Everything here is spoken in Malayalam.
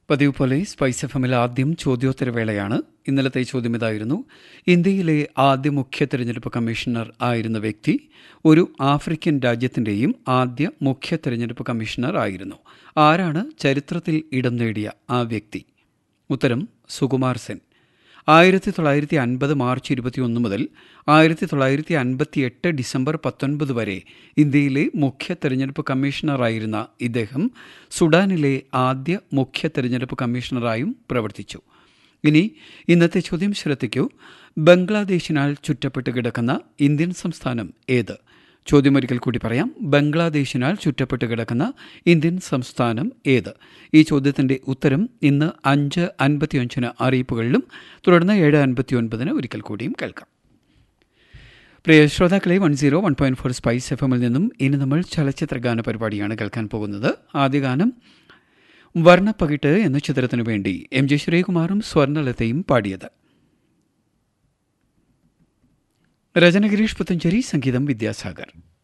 പതിവ് പോലെ സ്പൈസ് എഫ് എമ്മിൽ ആദ്യം ചോദ്യോത്തരവേളയാണ് ഇന്നലത്തെ ചോദ്യം ഇതായിരുന്നു ഇന്ത്യയിലെ ആദ്യ മുഖ്യ തെരഞ്ഞെടുപ്പ് കമ്മീഷണർ ആയിരുന്ന വ്യക്തി ഒരു ആഫ്രിക്കൻ രാജ്യത്തിൻ്റെയും ആദ്യ മുഖ്യ തെരഞ്ഞെടുപ്പ് കമ്മീഷണർ ആയിരുന്നു ആരാണ് ചരിത്രത്തിൽ ഇടം നേടിയ ആ വ്യക്തി ഉത്തരം സുകുമാർ സെൻ ആയിരത്തി തൊള്ളായിരത്തി അൻപത് മാർച്ച് ഇരുപത്തിയൊന്ന് മുതൽ ആയിരത്തി തൊള്ളായിരത്തി അൻപത്തി എട്ട് ഡിസംബർ പത്തൊൻപത് വരെ ഇന്ത്യയിലെ മുഖ്യ തെരഞ്ഞെടുപ്പ് കമ്മീഷണറായിരുന്ന ഇദ്ദേഹം സുഡാനിലെ ആദ്യ മുഖ്യ തെരഞ്ഞെടുപ്പ് കമ്മീഷണറായും പ്രവർത്തിച്ചു ഇനി ഇന്നത്തെ ചോദ്യം ശ്രദ്ധിക്കൂ ബംഗ്ലാദേശിനാൽ ചുറ്റപ്പെട്ട് കിടക്കുന്ന ഇന്ത്യൻ സംസ്ഥാനം ഏത് ചോദ്യമൊരിക്കൽ കൂടി പറയാം ബംഗ്ലാദേശിനാൽ ചുറ്റപ്പെട്ട് കിടക്കുന്ന ഇന്ത്യൻ സംസ്ഥാനം ഏത് ഈ ചോദ്യത്തിന്റെ ഉത്തരം ഇന്ന് അഞ്ച് അൻപത്തിയഞ്ചിന് അറിയിപ്പുകളിലും തുടർന്ന് ഏഴ് അൻപത്തിയൊൻപതിന് ഒരിക്കൽ കൂടിയും കേൾക്കാം പ്രിയ ശ്രോതാക്കളെ one zero one point four spice F എമ്മിൽ നിന്നും ഇനി നമ്മൾ ചലച്ചിത്ര ഗാന പരിപാടിയാണ് കേൾക്കാൻ പോകുന്നത് ആദ്യ ഗാനം വർണ്ണപ്പകിട്ട് എന്ന ചിത്രത്തിനു വേണ്ടി എം ജെ ശ്രീകുമാറും സ്വർണലതയും പാടിയത് രചന ഗിരീഷ് പുത്തഞ്ചേരി സംഗീതം വിദ്യാസാഗർ